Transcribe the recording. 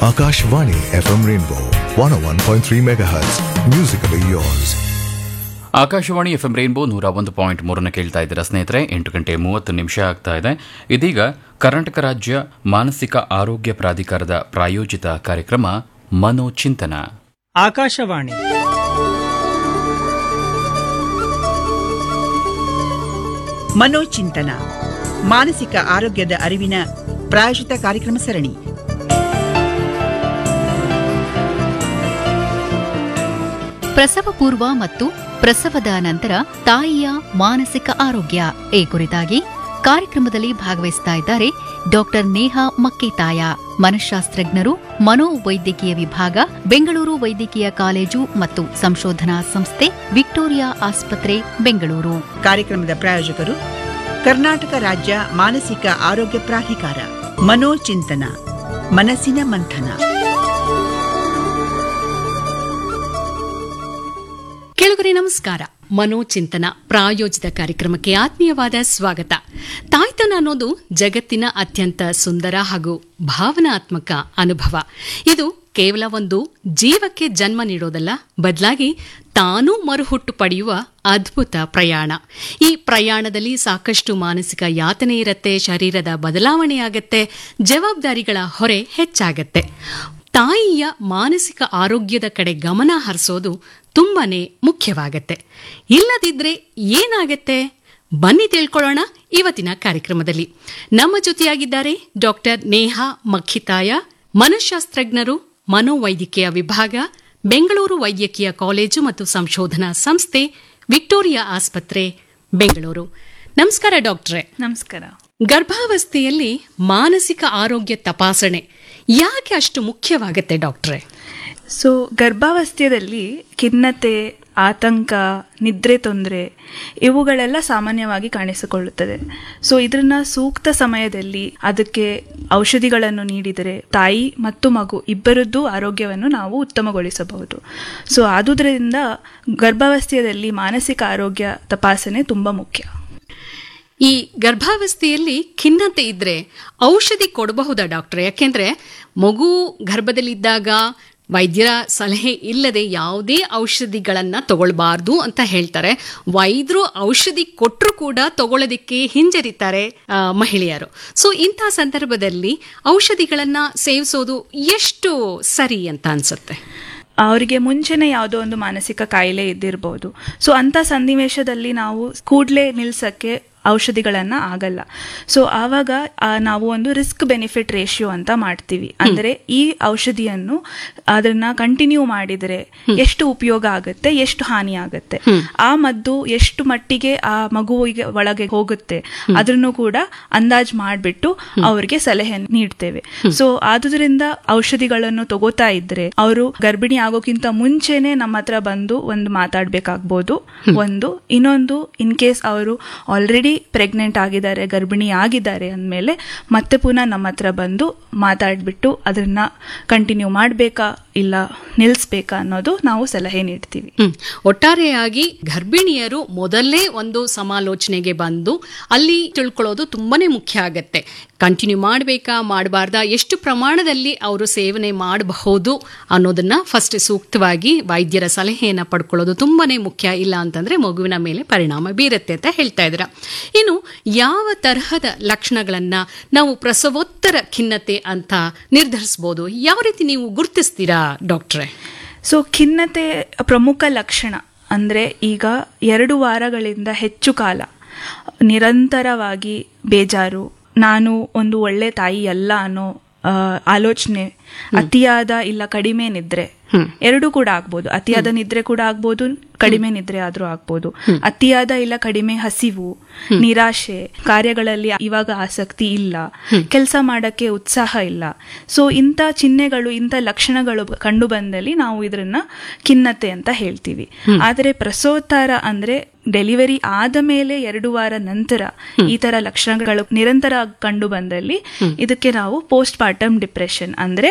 Akashvani FM Rainbow 101.3 MHz. Musically yours. Akashvani F M rainbow ನೂರ ಒಂದು point ಮೂರನ್ನು ಕೇಳ್ತಾ ಇದ್ದೀರಾ ಸ್ನೇಹಿತರೆ ಎಂಟು ಗಂಟೆ ಮೂವತ್ತು ನಿಮಿಷ ಆಗ್ತಾ ಇದೆ ಇದೀಗ ಕರ್ನಾಟಕ ರಾಜ್ಯ ಮಾನಸಿಕ ಆರೋಗ್ಯ ಪ್ರಾಧಿಕಾರದ ಪ್ರಾಯೋಜಿತ ಕಾರ್ಯಕ್ರಮ ಮನೋಚಿಂತನ ಆಕಾಶವಾಣಿ ಮನೋಚಿಂತನ ಮಾನಸಿಕ ಆರೋಗ್ಯದ ಅರಿವಿನ ಪ್ರಾಯೋಜಿತ ಕಾರ್ಯಕ್ರಮ ಸರಣಿ ಪ್ರಸವ ಪೂರ್ವ ಮತ್ತು ಪ್ರಸವದ ನಂತರ ತಾಯಿಯ ಮಾನಸಿಕ ಆರೋಗ್ಯ ಈ ಕುರಿತಾಗಿ ಕಾರ್ಯಕ್ರಮದಲ್ಲಿ ಭಾಗವಹಿಸ್ತಾ ಇದ್ದಾರೆ ಡಾಕ್ಟರ್ ನೇಹಾ ಮಕ್ಕಿತಾಯ ಮನಃಶಾಸ್ತ್ರಜ್ಞರು ಮನೋವೈದ್ಯಕೀಯ ವಿಭಾಗ ಬೆಂಗಳೂರು ವೈದ್ಯಕೀಯ ಕಾಲೇಜು ಮತ್ತು ಸಂಶೋಧನಾ ಸಂಸ್ಥೆ ವಿಕ್ಟೋರಿಯಾ ಆಸ್ಪತ್ರೆ ಬೆಂಗಳೂರು ಕಾರ್ಯಕ್ರಮದ ಪ್ರಾಯೋಜಕರು ಕರ್ನಾಟಕ ರಾಜ್ಯ ಮಾನಸಿಕ ಆರೋಗ್ಯ ಪ್ರಾಧಿಕಾರ ಮನೋಚಿಂತನ ಮನಸ್ಸಿನ ಮಂಥನ ಕೆಳಗರೆ ನಮಸ್ಕಾರ ಮನೋಚಿಂತನ ಪ್ರಾಯೋಜಿತ ಕಾರ್ಯಕ್ರಮಕ್ಕೆ ಆತ್ಮೀಯವಾದ ಸ್ವಾಗತ ತಾಯ್ತನ ಅನ್ನೋದು ಜಗತ್ತಿನ ಅತ್ಯಂತ ಸುಂದರ ಹಾಗೂ ಭಾವನಾತ್ಮಕ ಅನುಭವ ಇದು ಕೇವಲ ಒಂದು ಜೀವಕ್ಕೆ ಜನ್ಮ ನೀಡೋದಲ್ಲ ಬದಲಾಗಿ ತಾನೂ ಮರುಹುಟ್ಟು ಪಡೆಯುವ ಅದ್ಭುತ ಪ್ರಯಾಣ ಈ ಪ್ರಯಾಣದಲ್ಲಿ ಸಾಕಷ್ಟು ಮಾನಸಿಕ ಯಾತನೆ ಇರತ್ತೆ ಶರೀರದ ಬದಲಾವಣೆಯಾಗತ್ತೆ ಜವಾಬ್ದಾರಿಗಳ ಹೊರೆ ಹೆಚ್ಚಾಗತ್ತೆ ತಾಯಿಯ ಮಾನಸಿಕ ಆರೋಗ್ಯದ ಕಡೆ ಗಮನ ಹರಿಸೋದು ತುಂಬಾನೇ ಮುಖ್ಯವಾಗತ್ತೆ ಇಲ್ಲದಿದ್ರೆ ಏನಾಗತ್ತೆ ಬನ್ನಿ ತಿಳ್ಕೊಳ್ಳೋಣ ಇವತ್ತಿನ ಕಾರ್ಯಕ್ರಮದಲ್ಲಿ ನಮ್ಮ ಜೊತೆಯಾಗಿದ್ದಾರೆ ಡಾಕ್ಟರ್ ನೇಹಾ ಮಖಿತಾಯ ಮನಃಶಾಸ್ತ್ರಜ್ಞರು ಮನೋವೈದ್ಯಕೀಯ ವಿಭಾಗ ಬೆಂಗಳೂರು ವೈದ್ಯಕೀಯ ಕಾಲೇಜು ಮತ್ತು ಸಂಶೋಧನಾ ಸಂಸ್ಥೆ ವಿಕ್ಟೋರಿಯಾ ಆಸ್ಪತ್ರೆ ಬೆಂಗಳೂರು ನಮಸ್ಕಾರ ಡಾಕ್ಟ್ರೆ ನಮಸ್ಕಾರ ಗರ್ಭಾವಸ್ಥೆಯಲ್ಲಿ ಮಾನಸಿಕ ಆರೋಗ್ಯ ತಪಾಸಣೆ ಯಾಕೆ ಅಷ್ಟು ಮುಖ್ಯವಾಗತ್ತೆ ಡಾಕ್ಟ್ರೆ ಸೊ ಗರ್ಭಾವಸ್ಥೆಯಲ್ಲಿ ಖಿನ್ನತೆ ಆತಂಕ ನಿದ್ರೆ ತೊಂದರೆ ಇವುಗಳೆಲ್ಲ ಸಾಮಾನ್ಯವಾಗಿ ಕಾಣಿಸಿಕೊಳ್ಳುತ್ತದೆ ಸೊ ಇದನ್ನ ಸೂಕ್ತ ಸಮಯದಲ್ಲಿ ಅದಕ್ಕೆ ಔಷಧಿಗಳನ್ನು ನೀಡಿದರೆ ತಾಯಿ ಮತ್ತು ಮಗು ಇಬ್ಬರದ್ದು ಆರೋಗ್ಯವನ್ನು ನಾವು ಉತ್ತಮಗೊಳಿಸಬಹುದು ಸೊ ಆದುದರಿಂದ ಗರ್ಭಾವಸ್ಥೆಯಲ್ಲಿ ಮಾನಸಿಕ ಆರೋಗ್ಯ ತಪಾಸಣೆ ತುಂಬ ಮುಖ್ಯ ಈ ಗರ್ಭಾವಸ್ಥೆಯಲ್ಲಿ ಖಿನ್ನತೆ ಇದ್ರೆ ಔಷಧಿ ಕೊಡಬಹುದಾ ಡಾಕ್ಟರ್ ಯಾಕೆಂದ್ರೆ ಮಗು ಗರ್ಭದಲ್ಲಿದ್ದಾಗ ವೈದ್ಯರ ಸಲಹೆ ಇಲ್ಲದೆ ಯಾವುದೇ ಔಷಧಿಗಳನ್ನ ತಗೊಳ್ಬಾರ್ದು ಅಂತ ಹೇಳ್ತಾರೆ ವೈದ್ಯರು ಔಷಧಿ ಕೊಟ್ಟರು ಕೂಡ ತಗೊಳ್ಳೋದಕ್ಕೆ ಹಿಂಜರಿತಾರೆ ಆ, ಮಹಿಳೆಯರು ಸೊ ಇಂಥ ಸಂದರ್ಭದಲ್ಲಿ ಔಷಧಿಗಳನ್ನ ಸೇವಿಸೋದು ಎಷ್ಟು ಸರಿ ಅಂತ ಅನ್ಸುತ್ತೆ ಅವರಿಗೆ ಮುಂಚೆನೆ ಯಾವುದೋ ಒಂದು ಮಾನಸಿಕ ಕಾಯಿಲೆ ಇದ್ದಿರಬಹುದು ಸೊ ಅಂಥ ಸನ್ನಿವೇಶದಲ್ಲಿ ನಾವು ಕೂಡಲೇ ನಿಲ್ಸಕ್ಕೆ ಔಷಧಿಗಳನ್ನ ಆಗಲ್ಲ ಸೊ ಆವಾಗ ಆ, ನಾವು ಒಂದು ರಿಸ್ಕ್ ಬೆನಿಫಿಟ್ ರೇಷಿಯೋ ಅಂತ ಮಾಡ್ತೀವಿ ಅಂದ್ರೆ ಈ ಔಷಧಿಯನ್ನು ಅದನ್ನ ಕಂಟಿನ್ಯೂ ಮಾಡಿದರೆ ಎಷ್ಟು ಉಪಯೋಗ ಆಗುತ್ತೆ ಎಷ್ಟು ಹಾನಿ ಆಗುತ್ತೆ ಆ ಮದ್ದು ಎಷ್ಟು ಮಟ್ಟಿಗೆ ಆ ಮಗುವಿಗೆ ಒಳಗೆ ಹೋಗುತ್ತೆ ಅದನ್ನು ಕೂಡ ಅಂದಾಜ್ ಮಾಡಿಬಿಟ್ಟು ಅವರಿಗೆ ಸಲಹೆ ನೀಡ್ತೇವೆ ಸೊ ಆದುದರಿಂದ ಔಷಧಿಗಳನ್ನು ತಗೋತಾ ಇದ್ರೆ ಅವರು ಗರ್ಭಿಣಿ ಆಗೋಕ್ಕಿಂತ ಮುಂಚೆನೆ ನಮ್ಮ ಹತ್ರ ಬಂದು ಒಂದು ಮಾತಾಡ್ಬೇಕಾಗ್ಬೋದು ಒಂದು ಇನ್ನೊಂದು ಇನ್ ಕೇಸ್ ಅವರು ಆಲ್ರೆಡಿ ಪ್ರೆಗ್ನೆಂಟ್ ಆಗಿದ್ದಾರೆ ಗರ್ಭಿಣಿ ಆಗಿದ್ದಾರೆ ಅಂದಮೇಲೆ ಮತ್ತೆ ಪುನಃ ನಮ್ಮ ಹತ್ರ ಬಂದು ಮಾತಾಡ್ಬಿಟ್ಟು ಅದನ್ನ ಕಂಟಿನ್ಯೂ ಮಾಡಬೇಕಾ ಇಲ್ಲ ನಿಲ್ಲಿಸ್ಬೇಕಾ ಅನ್ನೋದು ನಾವು ಸಲಹೆ ನೀಡ್ತೀವಿ ಹ್ಮ್. ಒಟ್ಟಾರೆಯಾಗಿ ಗರ್ಭಿಣಿಯರು ಮೊದಲೇ ಒಂದು ಸಮಾಲೋಚನೆಗೆ ಬಂದು ಅಲ್ಲಿ ತಿಳ್ಕೊಳ್ಳೋದು ತುಂಬಾನೇ ಮುಖ್ಯ ಆಗತ್ತೆ ಕಂಟಿನ್ಯೂ ಮಾಡಬೇಕಾ ಮಾಡಬಾರ್ದಾ ಎಷ್ಟು ಪ್ರಮಾಣದಲ್ಲಿ ಅವರು ಸೇವನೆ ಮಾಡಬಹುದು ಅನ್ನೋದನ್ನ ಫಸ್ಟ್ ಸೂಕ್ತವಾಗಿ ವೈದ್ಯರ ಸಲಹೆಯನ್ನ ಪಡ್ಕೊಳ್ಳೋದು ತುಂಬಾನೇ ಮುಖ್ಯ ಇಲ್ಲ ಅಂತಂದ್ರೆ ಮಗುವಿನ ಮೇಲೆ ಪರಿಣಾಮ ಬೀರುತ್ತೆ ಅಂತ ಹೇಳ್ತಾ ಇದ್ರ ಇನ್ನು ಯಾವ ತರಹದ ಲಕ್ಷಣಗಳನ್ನ ನಾವು ಪ್ರಸವೋತ್ತರ ಖಿನ್ನತೆ ಅಂತ ನಿರ್ಧರಿಸಬಹುದು ಯಾವ ರೀತಿ ನೀವು ಗುರುತಿಸ್ತೀರಾ ಡಾಕ್ಟ್ರೆ ಸೊ ಖಿನ್ನತೆ ಪ್ರಮುಖ ಲಕ್ಷಣ ಅಂದ್ರೆ ಈಗ ಎರಡು ವಾರಗಳಿಂದ ಹೆಚ್ಚು ಕಾಲ ನಿರಂತರವಾಗಿ ಬೇಜಾರು ನಾನು ಒಂದು ಒಳ್ಳೆ ತಾಯಿ ಅಲ್ಲ ಅನ್ನೋ ಆ, ಆಲೋಚನೆ ಅತಿಯಾದ ಇಲ್ಲ ಕಡಿಮೆ ನಿದ್ರೆ ಎರಡು ಕೂಡ ಆಗ್ಬೋದು ಅತಿಯಾದ ನಿದ್ರೆ ಕೂಡ ಆಗ್ಬೋದು ಕಡಿಮೆ ನಿದ್ರೆ ಆದ್ರೂ ಆಗ್ಬೋದು ಅತಿಯಾದ ಇಲ್ಲ ಕಡಿಮೆ ಹಸಿವು ನಿರಾಶೆ ಕಾರ್ಯಗಳಲ್ಲಿ ಇವಾಗ ಆಸಕ್ತಿ ಇಲ್ಲ ಕೆಲಸ ಮಾಡಕ್ಕೆ ಉತ್ಸಾಹ ಇಲ್ಲ ಸೊ ಇಂಥ ಚಿಹ್ನೆಗಳು ಇಂಥ ಲಕ್ಷಣಗಳು ಕಂಡು ಬಂದಲ್ಲಿ ನಾವು ಇದನ್ನ ಖಿನ್ನತೆ ಅಂತ ಹೇಳ್ತೀವಿ ಆದರೆ ಪ್ರಸೋತ್ತರ ಅಂದ್ರೆ ಡೆಲಿವರಿ ಆದ ಮೇಲೆ ಎರಡು ವಾರ ನಂತರ ಈ ತರ ಲಕ್ಷಣಗಳು ನಿರಂತರ ಕಂಡು ಬಂದಲ್ಲಿ ಇದಕ್ಕೆ ನಾವು ಪೋಸ್ಟ್ ಪಾರ್ಟಮ್ ಡಿಪ್ರೆಷನ್ ಅಂದ್ರೆ